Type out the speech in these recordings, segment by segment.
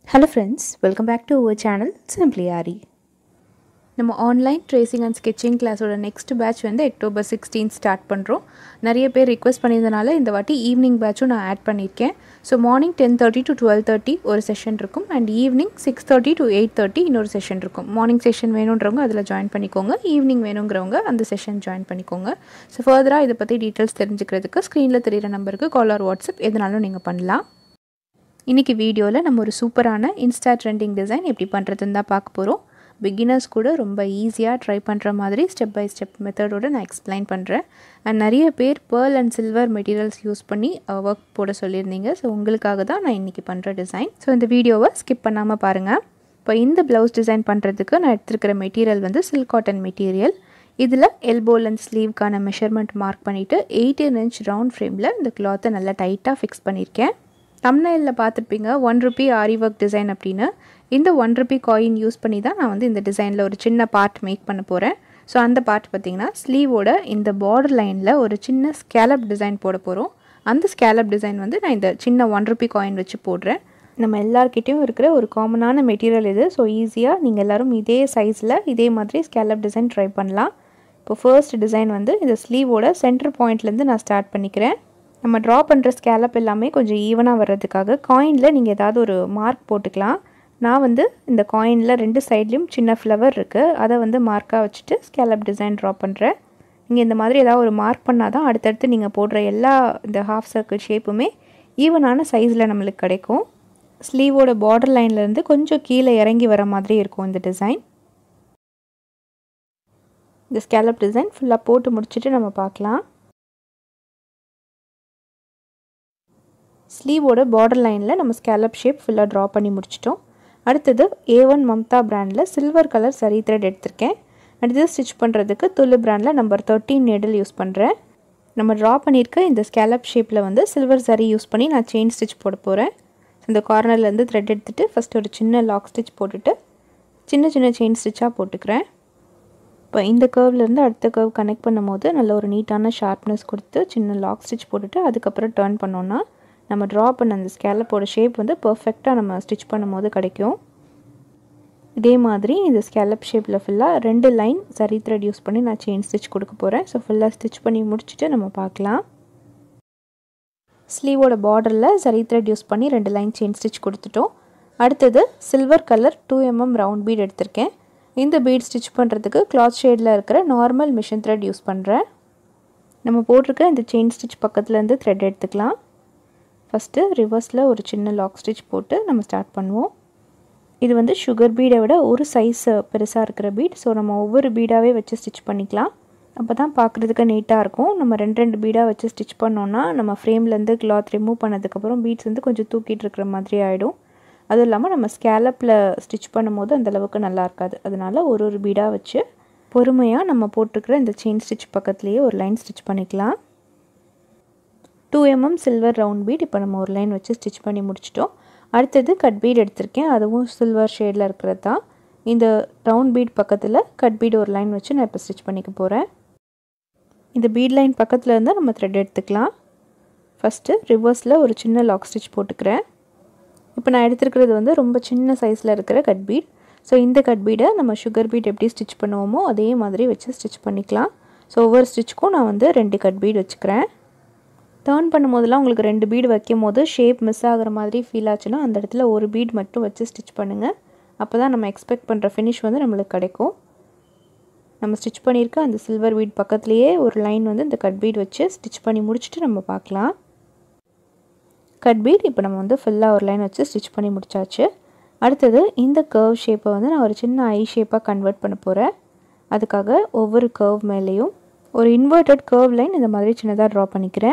hello friends welcome back to our channel simply Aari நம்ம online tracing and sketching கிளாஸோட next batch வந்து October sixteen start பண்ணுறோம் நிறைய பேர் ரிக்வெஸ்ட் பண்ணியிருந்தனால இந்த வாட்டி ஈவினிங் பேட்சும் நான் ஆட் பண்ணியிருக்கேன் so morning ten thirty to twelve thirty ஒரு செஷன் இருக்கும் and evening six thirty to eight thirty இன்னொரு செஷன் இருக்கும் மார்னிங் செஷன் வேணுன்றவங்க அதில் ஜாயின் பண்ணிக்கோங்க ஈவினிங் வேணுங்கிறவங்க அந்த செஷன் ஜாயின் பண்ணிக்கோங்க ஸோ ஃபர்தராக இதை பற்றி டீட்டெயில்ஸ் தெரிஞ்சுக்கிறதுக்கு ஸ்க்ரீனில் தெரியிற நம்பருக்கு கால் ஆர் வாட்ஸ்அப் எதுனாலும் நீங்கள் பண்ணலாம் இன்றைக்கி வீடியோவில் நம்ம ஒரு சூப்பரான இன்ஸ்டா ட்ரெண்டிங் டிசைன் எப்படி பண்ணுறதுன்னு தான் பார்க்க போகிறோம் பிகினர்ஸ் கூட ரொம்ப ஈஸியாக ட்ரை பண்ணுற மாதிரி ஸ்டெப் பை ஸ்டெப் மெத்தடோடு நான் எக்ஸ்பிளைன் பண்ணுறேன் அண்ட் நிறைய பேர் pearl and silver materials use பண்ணி ஒர்க் போட சொல்லியிருந்தீங்க ஸோ உங்களுக்காக தான் நான் இன்றைக்கி பண்ணுற டிசைன் ஸோ இந்த வீடியோவை ஸ்கிப் பண்ணாமல் பாருங்கள் இப்போ இந்த ப்ளவுஸ் டிசைன் பண்ணுறதுக்கு நான் எடுத்துருக்கிற மெட்டீரியல் வந்து சில்க் காட்டன் மெட்டீரியல் இதில் எல்போ லென்த் ஸ்லீவ்க்கான மெஷர்மெண்ட் மார்க் பண்ணிவிட்டு எயிட்டீன் இன்ச் ரவுண்ட் ஃப்ரேமில் இந்த கிளாத்தை நல்லா டைட்டாக ஃபிக்ஸ் பண்ணியிருக்கேன் தம்னையில் பார்த்துருப்பீங்க one ruby Aari work design அப்படின்னு இந்த ஒன் ருபி காயின் யூஸ் பண்ணி தான் நான் வந்து இந்த டிசைனில் ஒரு சின்ன பார்ட் மேக் பண்ண போகிறேன் ஸோ அந்த பார்ட் பார்த்திங்கன்னா ஸ்லீவோட இந்த பார்டர் லைனில் ஒரு சின்ன ஸ்கேலப் டிசைன் போட போகிறோம் அந்த ஸ்கேலப் டிசைன் வந்து நான் இந்த சின்ன ஒன் ருபி காயின் வச்சு போடுறேன் நம்ம எல்லார்கிட்டேயும் இருக்கிற ஒரு காமனான மெட்டீரியல் இது ஸோ ஈஸியாக நீங்கள் எல்லோரும் இதே சைஸில் இதே மாதிரி ஸ்கேலப் டிசைன் ட்ரை பண்ணலாம் இப்போ ஃபர்ஸ்ட் டிசைன் வந்து இந்த ஸ்லீவோட சென்டர் பாயிண்ட்லேருந்து நான் ஸ்டார்ட் பண்ணிக்கிறேன் நம்ம ட்ரா பண்ணுற ஸ்கேலப் எல்லாமே கொஞ்சம் ஈவனாக வர்றதுக்காக காயினில் நீங்கள் ஏதாவது ஒரு மார்க் போட்டுக்கலாம் நான் வந்து இந்த காயினில் ரெண்டு சைட்லேயும் சின்ன ஃப்ளவர் இருக்குது அதை வந்து மார்க்காக வச்சுட்டு ஸ்கேலப் டிசைன் ட்ரா பண்ணுறேன் நீங்கள் இந்த மாதிரி ஏதாவது ஒரு மார்க் பண்ணால் தான் அடுத்தடுத்து நீங்கள் போடுற எல்லா இந்த ஹாஃப் சர்க்கிள் ஷேப்புமே ஈவனான சைஸில் நம்மளுக்கு கிடைக்கும் ஸ்லீவோட பார்டர் லைன்லேருந்து கொஞ்சம் கீழே இறங்கி வர மாதிரி இருக்கும் இந்த டிசைன் இந்த ஸ்கேலப் டிசைன் ஃபுல்லாக போட்டு முடிச்சுட்டு நம்ம பார்க்கலாம் ஸ்லீவோட பார்டர் லைனில் நம்ம ஸ்கேலப் ஷேப் ஃபுல்லாக ட்ரா பண்ணி முடிச்சிட்டோம் அடுத்தது ஏ ஒன் மம்தா பிராண்டில் சில்வர் கலர் சரி த்ரெட் எடுத்திருக்கேன் அடுத்தது ஸ்டிச் பண்ணுறதுக்கு துள்ளு பிராண்டில் நம்பர் தேர்ட்டீன் நெடில் யூஸ் பண்ணுறேன் நம்ம ட்ரா பண்ணியிருக்க இந்த ஸ்கேலப் ஷேப்பில் வந்து சில்வர் சரி யூஸ் பண்ணி நான் செயின் ஸ்டிச் போட போகிறேன் இந்த கார்னர்லேருந்து த்ரெட் எடுத்துகிட்டு ஃபஸ்ட்டு ஒரு சின்ன லாக் ஸ்டிச் போட்டுட்டு சின்ன சின்ன செயின் ஸ்டிச்சாக போட்டுக்கிறேன் இப்போ இந்த கர்வ்லேருந்து அடுத்த கர்வ் கனெக்ட் பண்ணும் போது நல்ல ஒரு நீட்டான ஷார்ப்னஸ் கொடுத்து சின்ன லாக் ஸ்டிச் போட்டுட்டு அதுக்கப்புறம் டேர்ன் பண்ணோன்னா நம்ம ட்ரா பண்ண அந்த ஸ்கேலப்போட ஷேப் வந்து பர்ஃபெக்டாக நம்ம ஸ்டிச் பண்ணும் போது கிடைக்கும் இதே மாதிரி இந்த ஸ்கேலப் ஷேப்பில் ஃபுல்லாக ரெண்டு லைன் சரி த்ரெட் யூஸ் பண்ணி நான் செயின் ஸ்டிச் கொடுக்க போகிறேன் ஸோ ஃபுல்லாக ஸ்டிச் பண்ணி முடிச்சுட்டு நம்ம பார்க்கலாம் ஸ்லீவோட பார்டரில் சரி த்ரெட் யூஸ் பண்ணி ரெண்டு லைன் செயின் ஸ்டிச் கொடுத்துட்டோம் அடுத்தது silver colour two MM round bead எடுத்திருக்கேன் இந்த பீட் ஸ்டிச் பண்ணுறதுக்கு கிளாத் ஷேடில் இருக்கிற நார்மல் மிஷின் த்ரெட் யூஸ் பண்ணுறேன் நம்ம போட்டிருக்க இந்த செயின் ஸ்டிச் பக்கத்துலேருந்து த்ரெட் எடுத்துக்கலாம் ஃபஸ்ட்டு ரிவர்ஸில் ஒரு சின்ன லாக் ஸ்டிச் போட்டு நம்ம ஸ்டார்ட் பண்ணுவோம் இது வந்து சுகர் பீடை விட ஒரு சைஸ் பெருசாக இருக்கிற பீட் ஸோ நம்ம ஒவ்வொரு பீடாகவே வச்சு ஸ்டிச் பண்ணிக்கலாம் அப்போ தான் பார்க்குறதுக்கு நீட்டாக இருக்கும் நம்ம ரெண்டு ரெண்டு பீடாக வச்சு ஸ்டிச் பண்ணோன்னா நம்ம ஃப்ரேம்லேருந்து கிளாத் ரிமூவ் பண்ணதுக்கப்புறம் பீட்ஸ் வந்து கொஞ்சம் தூக்கிட்டு இருக்கிற மாதிரி ஆகிடும் அதுவும் இல்லாமல் நம்ம ஸ்கேலப்பில் ஸ்டிச் பண்ணும்போது அந்தளவுக்கு நல்லா இருக்காது அதனால் ஒரு ஒரு பீடாக வச்சு பொறுமையாக நம்ம போட்டிருக்கிற இந்த செயின் ஸ்டிச் பக்கத்துலேயே ஒரு லைன் ஸ்டிச் பண்ணிக்கலாம் two MM silver round bead இப்போ நம்ம ஒரு லைன் வச்சு ஸ்டிச் பண்ணி முடிச்சிட்டோம் அடுத்தது கட் பீட் எடுத்திருக்கேன் அதுவும் சில்வர் ஷேடில் இருக்கிறது தான் இந்த ரவுண்ட் பீட் பக்கத்தில் கட் பீட் ஒரு லைன் வச்சு நான் இப்போ ஸ்டிச் பண்ணிக்க போகிறேன் இந்த பீட் லைன் பக்கத்தில் இருந்தால் நம்ம த்ரெட் எடுத்துக்கலாம் ஃபஸ்ட்டு ரிவர்ஸில் ஒரு சின்ன லாக் ஸ்டிச் போட்டுக்கிறேன் இப்போ நான் எடுத்துருக்கிறது வந்து ரொம்ப சின்ன சைஸில் இருக்கிற கட் பீட் ஸோ இந்த கட் பீடை நம்ம சுகர் பீட் எப்படி ஸ்டிச் பண்ணுவோமோ அதே மாதிரி வச்சு ஸ்டிச் பண்ணிக்கலாம் ஸோ ஒவ்வொரு ஸ்டிச்சுக்கும் நான் வந்து ரெண்டு கட் பீட் வச்சுக்கிறேன் டேர்ன் பண்ணும்போதெல்லாம் உங்களுக்கு ரெண்டு பீடு வைக்கும் போது ஷேப் மிஸ் ஆகிற மாதிரி ஃபீல் ஆச்சுன்னா அந்த இடத்துல ஒரு பீட் மட்டும் வச்சு ஸ்டிச் பண்ணுங்கள் அப்போ தான் நம்ம எக்ஸ்பெக்ட் பண்ணுற ஃபினிஷ் வந்து நம்மளுக்கு கிடைக்கும் நம்ம ஸ்டிச் பண்ணியிருக்க அந்த சில்வர் பீட் பக்கத்துலேயே ஒரு லைன் வந்து இந்த கட் பீட் வச்சு ஸ்டிச் பண்ணி முடிச்சுட்டு நம்ம பார்க்கலாம் கட் பீட் இப்போ நம்ம வந்து ஃபுல்லாக ஒரு லைன் வச்சு ஸ்டிச் பண்ணி முடிச்சாச்சு அடுத்தது இந்த கர்வ் ஷேப்பை வந்து நான் ஒரு சின்ன ஐ ஷேப்பாக கன்வெர்ட் பண்ண போகிறேன் அதுக்காக ஒவ்வொரு கர்வ் மேலேயும் ஒரு இன்வெர்டட் கர்வ் லைன் இந்த மாதிரி சின்னதாக ட்ரா பண்ணிக்கிறேன்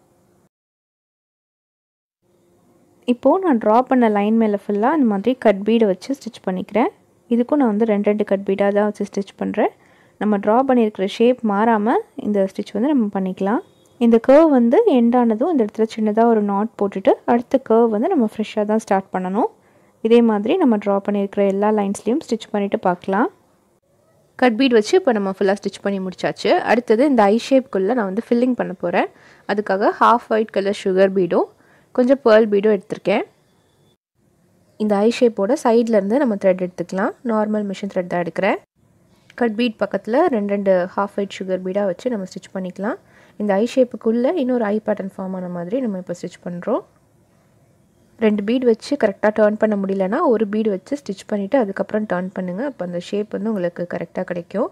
இப்போது நான் ட்ரா பண்ண லைன் மேலே ஃபுல்லாக இந்த மாதிரி கட் பீடை வச்சு ஸ்டிச் பண்ணிக்கிறேன் இதுக்கும் நான் வந்து ரெண்டு ரெண்டு கட் பீடாக தான் வச்சு ஸ்டிச் பண்ணுறேன் நம்ம ட்ரா பண்ணியிருக்கிற ஷேப் மாறாமல் இந்த ஸ்டிச் வந்து நம்ம பண்ணிக்கலாம் இந்த கர்வ் வந்து எண்டானதும் இந்த இடத்துல சின்னதாக ஒரு நாட் போட்டுட்டு அடுத்த கர்வ் வந்து நம்ம ஃப்ரெஷ்ஷாக தான் ஸ்டார்ட் பண்ணணும் இதே மாதிரி நம்ம ட்ரா பண்ணியிருக்கிற எல்லா லைன்ஸ்லேயும் ஸ்டிச் பண்ணிவிட்டு பார்க்கலாம் கட் பீட் வச்சு இப்போ நம்ம ஃபுல்லாக ஸ்டிச் பண்ணி முடிச்சாச்சு அடுத்தது இந்த ஐ ஷேப்குள்ளே நான் வந்து ஃபில்லிங் பண்ண போகிறேன் அதுக்காக ஹாஃப் ஒயிட் கலர் சுகர் பீடும் கொஞ்சம் பேர்ல் பீடும் எடுத்திருக்கேன் இந்த ஐ ஷேப்போட சைட்லேருந்து நம்ம த்ரெட் எடுத்துக்கலாம் நார்மல் மிஷின் த்ரெட் தான் எடுக்கிறேன் கட் பீட் பக்கத்தில் ரெண்டு ரெண்டு ஹாஃப் ஒயிட் சுகர் பீடாக வச்சு நம்ம ஸ்டிச் பண்ணிக்கலாம் இந்த ஐ ஷேப்புக்குள்ளே இன்னொரு ஐ பேட்டர்ன் ஃபார்ம் ஆன மாதிரி நம்ம இப்போ ஸ்டிச் பண்ணுறோம் ரெண்டு பீட் வச்சு கரெக்டாக டேர்ன் பண்ண முடியலன்னா ஒரு பீடு வச்சு ஸ்டிச் பண்ணிவிட்டு அதுக்கப்புறம் டேர்ன் பண்ணுங்கள் அப்போ அந்த ஷேப் வந்து உங்களுக்கு கரெக்டாக கிடைக்கும்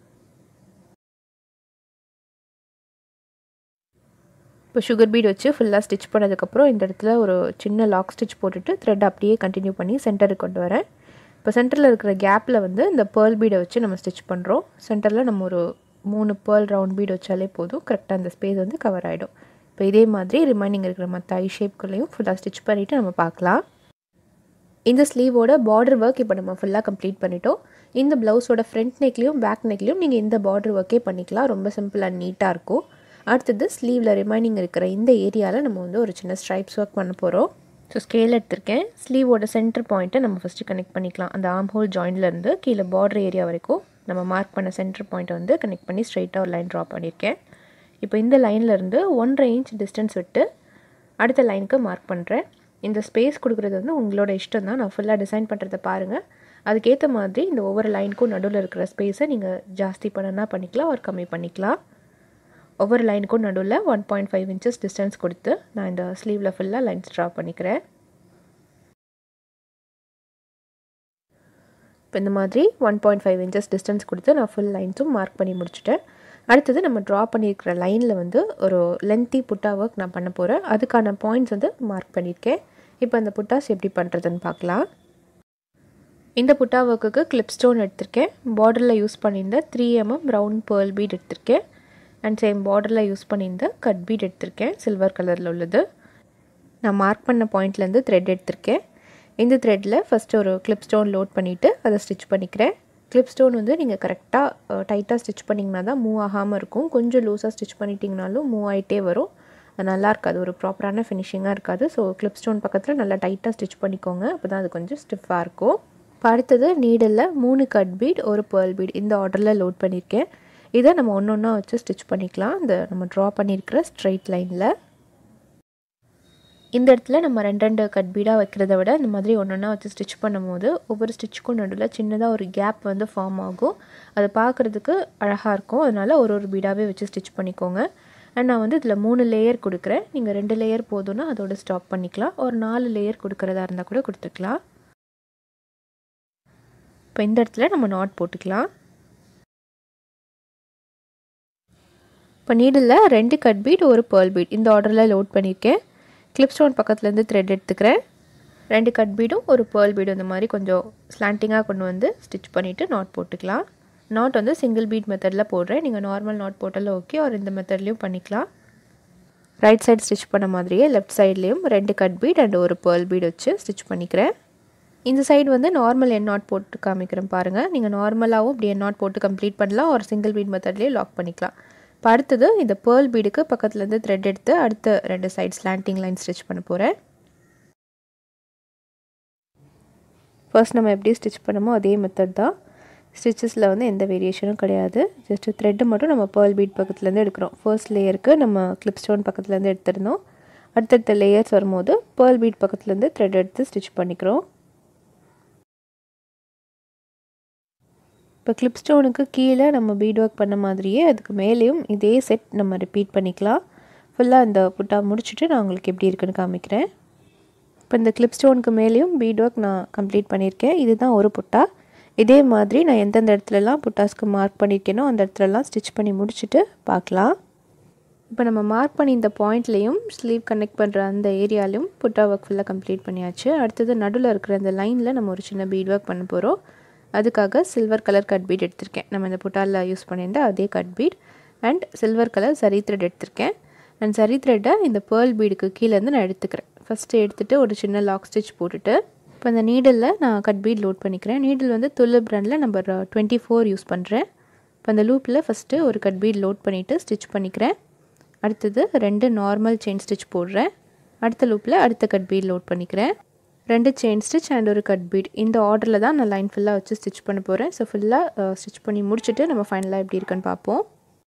இப்போ சுகர் பீட் வச்சு ஃபுல்லாக ஸ்டிச் பண்ணதுக்கப்புறம் இந்த இடத்துல ஒரு சின்ன லாக் ஸ்டிச் போட்டுட்டு த்ரெட் அப்படியே கண்டினியூ பண்ணி சென்டருக்கு கொண்டு வரேன் இப்போ சென்டரில் இருக்கிற கேப்பில் வந்து இந்த பேர்ல் பீடை வச்சு நம்ம ஸ்டிச் பண்ணுறோம் சென்டரில் நம்ம ஒரு மூணு பேர்ல் ரவுண்ட் பீட் வச்சாலே போதும் கரெக்டாக அந்த ஸ்பேஸ் வந்து கவர் ஆகிடும் இப்போ இதே மாதிரி ரிமைனிங் இருக்கிற மற்ற ஐ ஷேப்குள்ளேயும் ஃபுல்லாக ஸ்டிச் பண்ணிவிட்டு நம்ம பார்க்கலாம் இந்த ஸ்லீவோட பார்டர் ஒர்க் இப்போ நம்ம ஃபுல்லாக கம்ப்ளீட் பண்ணிட்டோம் இந்த ப்ளவுஸோட ஃப்ரண்ட் நெக்லேயும் பேக் நெக்லேயும் நீங்கள் இந்த பார்டர் ஒர்க்கே பண்ணிக்கலாம் ரொம்ப சிம்பிளாக நீட்டாக இருக்கும் அடுத்தது ஸ்லீவில் ரிமைனிங் இருக்கிற இந்த ஏரியாவில் நம்ம வந்து ஒரு சின்ன ஸ்ட்ரைப்ஸ் ஒர்க் பண்ண போகிறோம் ஸோ ஸ்கேல் எடுத்திருக்கேன் ஸ்லீவோட சென்டர் பாயிண்ட்டை நம்ம ஃபஸ்ட்டு கனெக்ட் பண்ணிக்கலாம் அந்த ஆம் ஹோல் ஜாயின்லேருந்து கீழே பார்டர் ஏரியா வரைக்கும் நம்ம மார்க் பண்ண சென்டர் பாயிண்ட்டை வந்து கனெக்ட் பண்ணி ஸ்ட்ரைட்டாக ஒரு லைன் ட்ரா பண்ணியிருக்கேன் இப்போ இந்த லைன்லேருந்து ஒன்றரை இன்ச் டிஸ்டன்ஸ் விட்டு அடுத்த லைனுக்கு மார்க் பண்ணுறேன் இந்த ஸ்பேஸ் கொடுக்குறது வந்து உங்களோட இஷ்டம் தான் நான் ஃபுல்லாக டிசைன் பண்ணுறத பாருங்கள் அதுக்கேற்ற மாதிரி இந்த ஒவ்வொரு லைனுக்கும் நடுவில் இருக்கிற ஸ்பேஸை நீங்கள் ஜாஸ்தி பண்ணனா பண்ணிக்கலாம் ஒரு கம்மி பண்ணிக்கலாம் ஒவ்வொரு லைனுக்கும் நடுவில் one point five inches distance கொடுத்து நான் இந்த ஸ்லீவில் ஃபுல்லாக லைன்ஸ் ட்ரா பண்ணிக்கிறேன் இப்போ இந்த மாதிரி one point five inches distance கொடுத்து நான் ஃபுல் லைன்ஸும் மார்க் பண்ணி முடிச்சுட்டேன் அடுத்தது நம்ம ட்ரா பண்ணியிருக்கிற லைனில் வந்து ஒரு லென்த்தி புட்டா ஒர்க் நான் பண்ண போகிறேன் அதுக்கான பாயிண்ட்ஸ் வந்து மார்க் பண்ணியிருக்கேன் இப்போ அந்த புட்டாஸ் எப்படி பண்ணுறதுன்னு பார்க்கலாம் இந்த புட்டா ஒர்க்குக்கு கிளிப் ஸ்டோன் எடுத்திருக்கேன் பார்டரில் யூஸ் பண்ணியிருந்த three MM round pearl bead எடுத்திருக்கேன் அண்ட் சேம் பார்டரில் யூஸ் பண்ணியிருந்த கட் பீட் எடுத்திருக்கேன் சில்வர் கலரில் உள்ளது நான் மார்க் பண்ண பாயிண்ட்லேருந்து த்ரெட் எடுத்திருக்கேன் இந்த த்ரெட்டில் ஃபஸ்ட்டு ஒரு கிளிப் ஸ்டோன் லோட் பண்ணிவிட்டு அதை ஸ்டிச் பண்ணிக்கிறேன் கிளிப் ஸ்டோன் வந்து நீங்கள் கரெக்டாக டைட்டாக ஸ்டிச் பண்ணிங்கன்னா தான் மூவ் ஆகாமல் இருக்கும் கொஞ்சம் லூஸாக ஸ்டிச் பண்ணிட்டீங்கனாலும் மூவ் ஆகிட்டே வரும் அது நல்லா இருக்காது ஒரு ப்ராப்பரான ஃபினிஷிங்காக இருக்காது ஸோ கிளிப் ஸ்டோன் பக்கத்தில் நல்லா டைட்டாக ஸ்டிச் பண்ணிக்கோங்க அப்போ தான் அது கொஞ்சம் ஸ்டிஃபாக இருக்கும் இப்போ அடுத்தது நீடலில் மூணு கட் பீட் ஒரு பேர்ல் பீட் இந்த ஆர்டரில் லோட் பண்ணியிருக்கேன் இதை நம்ம ஒன்று ஒன்றா வச்சு ஸ்டிச் பண்ணிக்கலாம் இந்த நம்ம ட்ரா பண்ணியிருக்கிற ஸ்ட்ரைட் லைனில் இந்த இடத்துல நம்ம ரெண்டு ரெண்டு கட் பீடாக வைக்கிறத விட இந்த மாதிரி ஒன்று ஒன்றா வச்சு ஸ்டிச் பண்ணும்போது ஒவ்வொரு ஸ்டிச்சுக்கும் நடுவில் சின்னதாக ஒரு கேப் வந்து ஃபார்ம் ஆகும் அது பார்க்குறதுக்கு அழகாக இருக்கும் அதனால் ஒரு ஒரு பீடாகவே வச்சு ஸ்டிச் பண்ணிக்கோங்க அண்ட் நான் வந்து இதில் மூணு லேயர் கொடுக்குறேன் நீங்கள் ரெண்டு லேயர் போதும்னா அதோட ஸ்டாப் பண்ணிக்கலாம் ஒரு நாலு லேயர் கொடுக்குறதா இருந்தால் கூட கொடுத்துக்கலாம் இப்போ இந்த இடத்துல நம்ம நாட் போட்டுக்கலாம் இப்போ நீடில் ரெண்டு கட் பீட் ஒரு பேர்ல் பீட் இந்த ஆர்டரில் லோட் பண்ணியிருக்கேன் கிளிப் ஸ்டோன் பக்கத்துலேருந்து த்ரெட் எடுத்துக்கிறேன் ரெண்டு கட் பீடும் ஒரு பேர்ல் பீடும் இந்த மாதிரி கொஞ்சம் ஸ்லாண்டிங்காக கொண்டு வந்து ஸ்டிச் பண்ணிவிட்டு நாட் போட்டுக்கலாம் நாட் வந்து சிங்கிள் பீட் மெத்தடில் போடுறேன் நீங்கள் நார்மல் நாட் போட்டாலும் ஓகே ஒரு இந்த மெத்தட்லேயும் பண்ணிக்கலாம் ரைட் சைடு ஸ்டிச் பண்ண மாதிரியே லெஃப்ட் சைட்லேயும் ரெண்டு கட் பீட் அண்ட் ஒரு பேர்ல் பீட் வச்சு ஸ்டிச் பண்ணிக்கிறேன் இந்த சைடு வந்து நார்மல் என் நாட் போட்டு காமிக்கிறேன் பாருங்கள் நீங்கள் நார்மலாகவும் இப்படி என் நாட் போட்டு கம்ப்ளீட் பண்ணலாம் ஒரு சிங்கிள் பீட் மெத்தட்லேயே லாக் பண்ணிக்கலாம் இப்போ அடுத்தது இந்த பேர்ல் பீடுக்கு பக்கத்துலேருந்து த்ரெட் எடுத்து அடுத்த ரெண்டு சைட் ஸ்லாண்டிங் லைன் ஸ்டிச் பண்ண போகிறேன் ஃபர்ஸ்ட் நம்ம எப்படி ஸ்டிச் பண்ணமோ அதே மெத்தட் தான் ஸ்டிச்சஸில் வந்து எந்த வேரியேஷனும் கிடையாது ஜஸ்ட்டு த்ரெட்டு மட்டும் நம்ம பேர்ல் பீட் பக்கத்துலேருந்து எடுக்கிறோம் ஃபர்ஸ்ட் லேயருக்கு நம்ம கிளிப் ஸ்டோன் பக்கத்துலேருந்து எடுத்துருந்தோம் அடுத்தடுத்த லேயர்ஸ் வரும்போது பேர்ல் பீட் பக்கத்துலேருந்து த்ரெட் எடுத்து ஸ்டிச் பண்ணிக்கிறோம் இப்போ கிளிப் ஸ்டோனுக்கு கீழே நம்ம பீட் ஒர்க் பண்ண மாதிரியே அதுக்கு மேலேயும் இதே செட் நம்ம ரிப்பீட் பண்ணிக்கலாம் ஃபுல்லாக இந்த புட்டா முடிச்சுட்டு நான் உங்களுக்கு எப்படி இருக்குன்னு காமிக்கிறேன் இப்போ இந்த கிளிப் ஸ்டோனுக்கு மேலேயும் பீட் ஒர்க் நான் கம்ப்ளீட் பண்ணியிருக்கேன் இதுதான் ஒரு புட்டா இதே மாதிரி நான் எந்தெந்த இடத்துலலாம் புட்டாஸ்க்கு மார்க் பண்ணியிருக்கேனோ அந்த இடத்துலலாம் ஸ்டிச் பண்ணி முடிச்சுட்டு பார்க்கலாம் இப்போ நம்ம மார்க் பண்ணி இந்த பாயிண்ட்லேயும் ஸ்லீவ் கனெக்ட் பண்ணுற அந்த ஏரியாலையும் புட்டா ஒர்க் ஃபுல்லாக கம்ப்ளீட் பண்ணியாச்சு அடுத்தது நடுவில் இருக்கிற அந்த லைனில் நம்ம ஒரு சின்ன பீட் ஒர்க் பண்ண போகிறோம் அதுக்காக சில்வர் கலர் கட் பீட் எடுத்திருக்கேன் நம்ம இந்த புட்டாலில் யூஸ் பண்ணியிருந்த அதே cut bead and silver colour சரி த்ரெட் எடுத்திருக்கேன் அண்ட் சரி த்ரெட்டை இந்த பேர்ல் பீடுக்கு கீழேருந்து நான் எடுத்துக்கிறேன் ஃபஸ்ட்டு எடுத்துகிட்டு ஒரு சின்ன லாக் ஸ்டிச் போட்டுட்டு இப்போ இந்த நீடலில் நான் கட் பீட் லோட் பண்ணிக்கிறேன் நீடில் வந்து துல்லு பிராண்டில் நம்பர் டுவெண்ட்டி ஃபோர் யூஸ் பண்ணுறேன் இப்போ அந்த லூப்பில் ஃபஸ்ட்டு ஒரு கட் பீட் லோட் பண்ணிவிட்டு ஸ்டிச் பண்ணிக்கிறேன் அடுத்தது ரெண்டு நார்மல் செயின் ஸ்டிச் போடுறேன் அடுத்த லூப்பில் அடுத்த கட் பீட் லோட் பண்ணிக்கிறேன் ரெண்டு செயின் ஸ்டிச் அண்ட் ஒரு கட் பீட் இந்த ஆர்டரில் தான் நான் லைன் ஃபுல்லாக வச்சு ஸ்டிச் பண்ண போகிறேன் ஸோ ஃபுல்லாக ஸ்டிச் பண்ணி முடிச்சுட்டு நம்ம ஃபைனலாக எப்படி இருக்குன்னு பார்ப்போம்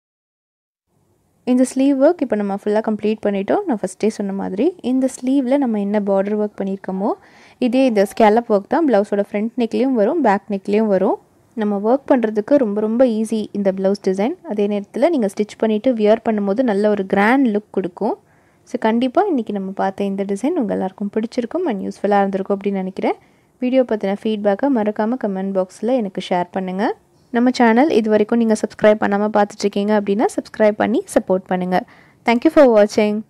இந்த ஸ்லீவ் ஒர்க் இப்போ நம்ம ஃபுல்லாக கம்ப்ளீட் பண்ணிட்டோம் நான் ஃபஸ்ட்டே சொன்ன மாதிரி இந்த ஸ்லீவில் நம்ம என்ன பார்டர் ஒர்க் பண்ணியிருக்கோமோ இதே இந்த ஸ்கேலப் ஒர்க் தான் ப்ளவுஸோட ஃப்ரண்ட் நெக்லேயும் வரும் பேக் நெக்லேயும் வரும் நம்ம ஒர்க் பண்ணுறதுக்கு ரொம்ப ரொம்ப ஈஸி இந்த ப்ளவுஸ் டிசைன் அதே நேரத்தில் நீங்கள் ஸ்டிச் பண்ணிவிட்டு வியர் பண்ணும்போது நல்ல ஒரு கிராண்ட் லுக் கொடுக்கும் ஸோ கண்டிப்பாக இன்றைக்கி நம்ம பார்த்த இந்த டிசைன் உங்கள் எல்லாருக்கும் பிடிச்சிருக்கும் அண்ட் யூஸ்ஃபுல்லாக இருந்திருக்கும் அப்படின்னு நினைக்கிறேன் வீடியோ பற்றின ஃபீட்பேக்கை மறக்காமல் கமெண்ட் பாக்ஸில் எனக்கு ஷேர் பண்ணுங்கள் நம்ம சேனல் இது வரைக்கும் நீங்கள் சப்ஸ்கிரைப் பண்ணாமல் பார்த்துட்ருக்கீங்க அப்படின்னா சப்ஸ்கிரைப் பண்ணி சப்போர்ட் பண்ணுங்கள் தேங்க்யூ ஃபார் வாட்சிங்